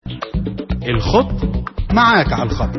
الخط معاك على الخط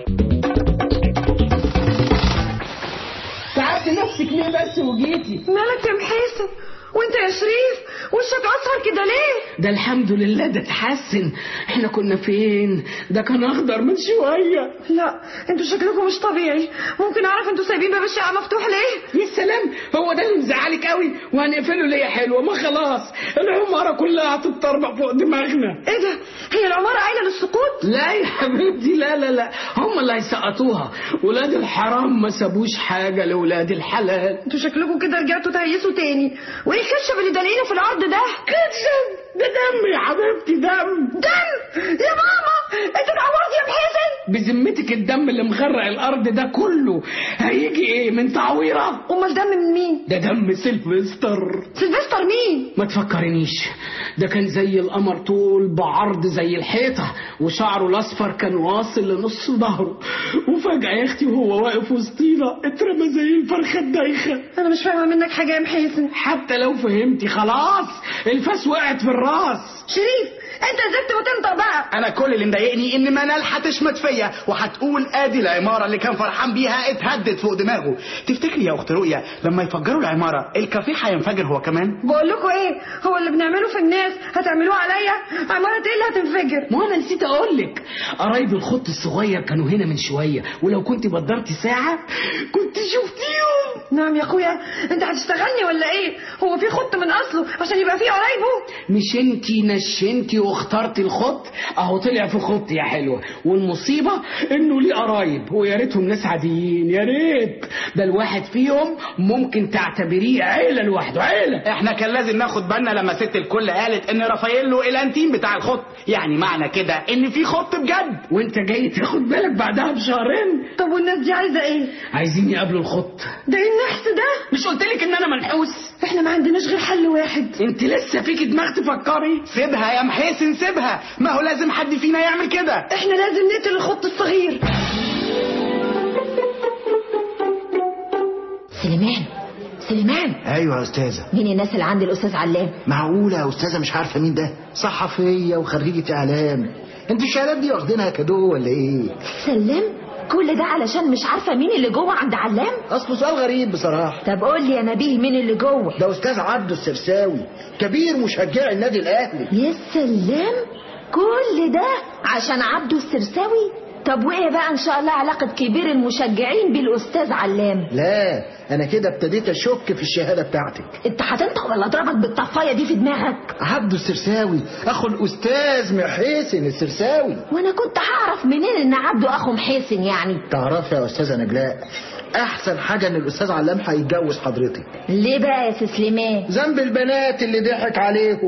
تعبت نفسك ليه بس وجيتي مالك يا محاسن وانت يا شريف وشك اصفر كده ليه ده الحمد لله ده اتحسن احنا كنا فين ده كان اخضر من شويه لا انتوا شكلكم مش طبيعي ممكن اعرف انتوا سايبين باب الشقه مفتوح ليه يا سلام هو ده اللي مزعلك قوي وهنقفله ليه يا حلوه ما خلاص العماره كلها هتتطربق فوق دماغنا ايه ده هي العماره قايله للسقوط لا يا حبيبتي لا لا لا هم اللي هيسقطوها ولاد الحرام ما سابوش حاجه لاولاد الحلال انتوا شكلكم كده رجعتوا تهيسوا تاني وايه الكشف اللي دلقينه في الارض ده كشف ده دم يا حبيبتي دم دم يا ماما انت اتعورت يا محسن بذمتك الدم اللي مغرق الارض ده كله هيجي ايه من تعويره امال دم من مين ده دم سيلفستر سيلفستر مين ما تفكرنيش ده كان زي القمر طول بعرض زي الحيطة وشعره الأصفر كان واصل لنص ظهره وفجأة يا أختي وهو واقف وسطينا اترمى زي الفرخة الدايخة انا مش فاهمه منك حاجه يا محسن حتى لو فهمتي خلاص الفاس وقعت في الراس شريف انت زدت وتنطق بقى انا كل اللي مضايقني ان منال هتشمت فيا وهتقول ادي العماره اللي كان فرحان بيها اتهدت فوق دماغه تفتكري يا اخت رؤيا لما يفجروا العماره الكافيه هينفجر هو كمان بقول لكم ايه هو اللي بنعمله في الناس هتعملوه عليا عماره ايه اللي هتنفجر ما انا نسيت اقول لك قرايب الخط الصغير كانوا هنا من شويه ولو كنت بدرتي ساعه كنت شفتيهم نعم يا اخويا انت هتشتغلني ولا ايه هو في خط من اصله عشان يبقى فيه قرايبه مش انتي نشنتي واخترتي الخط اهو طلع في خط يا حلوه والمصيبه انه ليه قرايب ويا ريتهم ناس عاديين يا ريت ده الواحد فيهم ممكن تعتبريه عيله لوحده عيله احنا كان لازم ناخد بالنا لما ست الكل قالت ان رافاييلو الانتيم بتاع الخط يعني معنى كده ان في خط بجد وانت جاي تاخد بالك بعدها بشهرين طب والناس دي عايزه ايه عايزين يقابلوا الخط ده ايه النحس ده مش قلت لك ان انا منحوس احنا ما عندناش غير حل واحد انت لسه فيكي دماغ تفكري سيبها يا محسن سيبها ما هو لازم حد فينا يعمل كده احنا لازم نقتل الخط الصغير سليمان سليمان ايوه يا استاذه مين الناس اللي عند الاستاذ علام معقوله يا استاذه مش عارفه مين ده صحفيه وخريجه اعلام انت الشهادات دي واخدينها كادو ولا ايه سلام كل ده علشان مش عارفه مين اللي جوه عند علام اصله سؤال غريب بصراحه طب قول لي يا نبيه مين اللي جوه ده استاذ عبده السرساوي كبير مشجعي النادي الاهلي يا سلام كل ده عشان عبده السرساوي طب وايه بقى ان شاء الله علاقه كبير المشجعين بالاستاذ علام لا انا كده ابتديت اشك في الشهاده بتاعتك انت هتنطق ولا اضربك بالطفايه دي في دماغك عبده السرساوي اخو الاستاذ محيسن السرساوي وانا كنت هعرف منين ان عبده اخو محسن يعني تعرفي يا استاذه نجلاء احسن حاجه ان الاستاذ علام هيتجوز حضرتك ليه بقى يا سليمان ذنب البنات اللي ضحك عليكم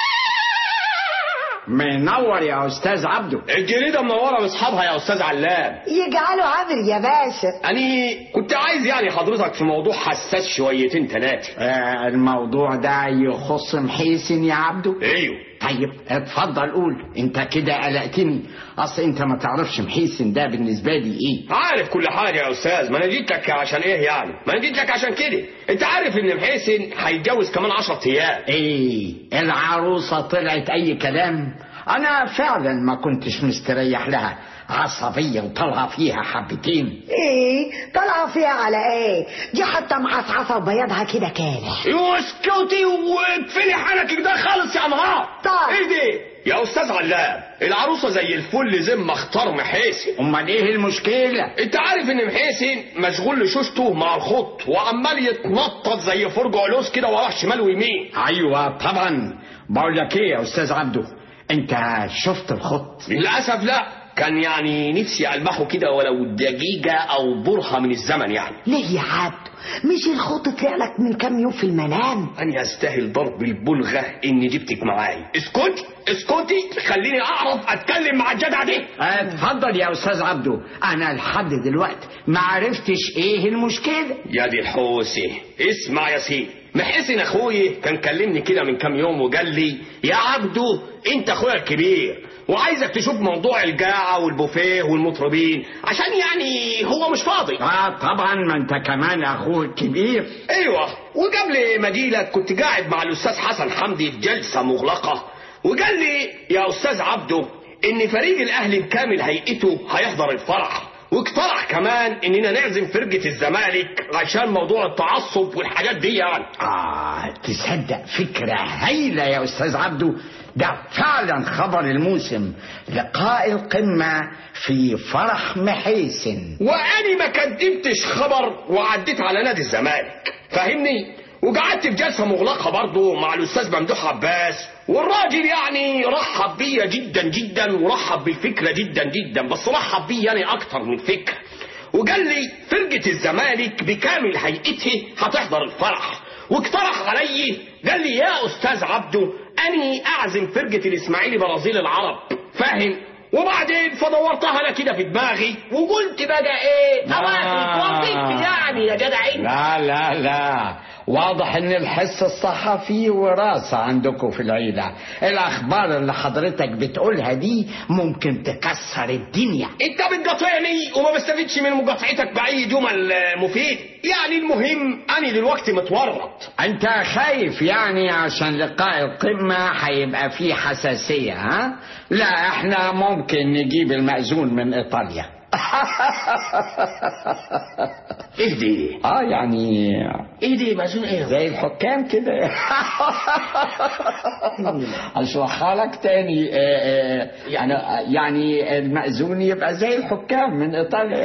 منور يا استاذ عبده الجريدة منورة باصحابها يا أستاذ علام يجعله عامل يا باشا أنا كنت عايز يعني حضرتك في موضوع حساس شويتين تلاتة آه الموضوع ده يخص محيسن يا عبده أيوه طيب اتفضل قول انت كده قلقتني اصل انت ما تعرفش محيسن ده بالنسبه لي ايه عارف كل حاجة يا أستاذ ما أنا جيت لك عشان إيه يعني ما أنا جيت لك عشان كده أنت عارف إن محسن هيتجوز كمان 10 أيام ايه العروسه طلعت اي كلام انا فعلا ما كنتش مستريح لها عصبيه وطالعه فيها حبتين ايه طالعه فيها على ايه دي حتى محصحصه وبياضها كده كالح اسكتي واقفلي حنكك ده خالص يا نهار طيب. ايه دي يا استاذ علام العروسه زي الفل زي ما اختار محاسن امال ايه المشكله انت عارف ان محاسن مشغول لشوشته مع الخط وعمال يتنطط زي فرج علوس كده وراه شمال ويمين ايوه طبعا بقول لك ايه يا استاذ عبده انت شفت الخط للاسف لا كان يعني نفسي ألمحه كده ولو دقيقة أو برهة من الزمن يعني ليه يا عبده مش الخط طلع لك من كام يوم في المنام أنا أستاهل ضرب البلغة إني جبتك معاي اسكتي اسكتي خليني أعرف أتكلم مع الجدع دي اتفضل يا استاذ عبده انا لحد دلوقتي ما عرفتش ايه المشكله يا دي الحوسة اسمع يا سيدي محسن اخوي كان كلمني كده من كام يوم وقال لي يا عبدو انت اخويا الكبير وعايزك تشوف موضوع الجاعة والبوفيه والمطربين عشان يعني هو مش فاضي اه طبعا ما انت كمان اخوه الكبير ايوه وقبل ما اجيلك كنت قاعد مع الاستاذ حسن حمدي في جلسة مغلقة وقال لي يا استاذ عبده ان فريق الاهلي بكامل هيئته هيحضر الفرح واقترح كمان اننا نعزم فرقة الزمالك عشان موضوع التعصب والحاجات دي يعني آه تصدق فكرة هايلة يا أستاذ عبدو ده فعلا خبر الموسم لقاء القمة في فرح محيسن واني ما كدبتش خبر وعديت على نادي الزمالك فاهمني وقعدت في جلسه مغلقه برضه مع الاستاذ ممدوح عباس والراجل يعني رحب بيا جدا جدا ورحب بالفكره جدا جدا بس رحب بيا يعني اكتر من فكره وقال لي فرقه الزمالك بكامل هيئته هتحضر الفرح واقترح علي قال لي يا استاذ عبده اني اعزم فرقه الاسماعيلي برازيل العرب فاهم وبعدين فدورتها انا كده في دماغي وقلت بقى ايه اوافق وافقت يعني يا جدع انت لا لا لا واضح ان الحس الصحفي وراثة عندكم في العيلة الاخبار اللي حضرتك بتقولها دي ممكن تكسر الدنيا انت بتقاطعني وما بستفدش من مقاطعتك باي جمل آه، مفيد يعني المهم انا دلوقتي متورط انت خايف يعني عشان لقاء القمة هيبقى فيه حساسية ها لا احنا ممكن نجيب المأذون من ايطاليا ايه دي اه يعني ايه دي مأذون ايه زي الحكام كده اشرحها لك تاني آه، آه، يعني يعني المأذون يبقى زي الحكام من ايطاليا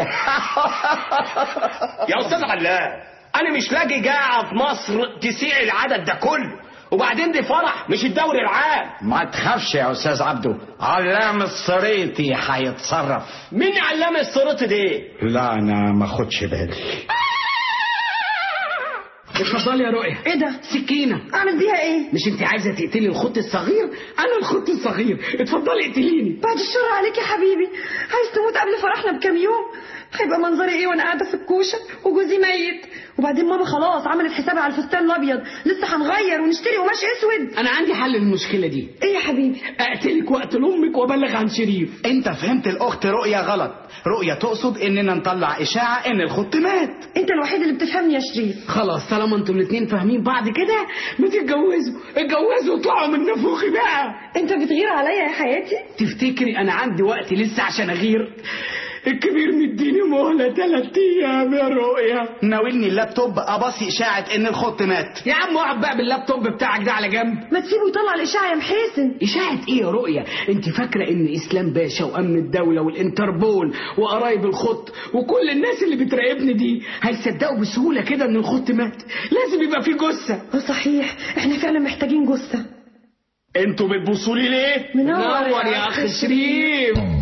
يا استاذ علام انا مش لاقي قاعه في مصر تسيع العدد ده كله وبعدين دي فرح مش الدوري العام ما تخافش يا استاذ عبدو علام الصريطي هيتصرف مين علام الصريط دي لا انا ما خدش بالي اتفضلي يا رؤيا ايه ده سكينه اعمل بيها ايه مش انت عايزه تقتلي الخط الصغير انا الخط الصغير اتفضلي اقتليني بعد الشر عليك يا حبيبي عايز تموت قبل فرحنا بكام يوم هيبقى منظري ايه وانا قاعده في الكوشه وجوزي ميت وبعدين ماما خلاص عملت حسابها على الفستان الابيض لسه هنغير ونشتري قماش اسود انا عندي حل للمشكله دي ايه يا حبيبي اقتلك واقتل امك وابلغ عن شريف انت فهمت الاخت رؤية غلط رؤية تقصد اننا نطلع اشاعة ان الخط مات انت الوحيد اللي بتفهمني يا شريف خلاص طالما انتوا الاتنين فاهمين بعض كده ما تتجوزوا اتجوزوا وطلعوا من نفوخي بقى انت بتغير عليا يا حياتي تفتكري انا عندي وقت لسه عشان اغير الكبير مديني مهلة تلات ايام يا رؤيا ناولني اللابتوب ابصي اشاعة ان الخط مات يا عم اقعد بقى باللابتوب بتاعك ده على جنب ما تسيبه يطلع الاشاعه يا محاسن إشاعة إيه يا رؤية؟ أنت فاكرة إن إسلام باشا وأمن الدولة والإنتربول وقرايب الخط وكل الناس اللي بتراقبني دي هيصدقوا بسهولة كده إن الخط مات؟ لازم يبقى في جثة. اه صحيح احنا فعلا محتاجين جثه انتوا بتبصوا لي ليه منور نور يا أخ شريف.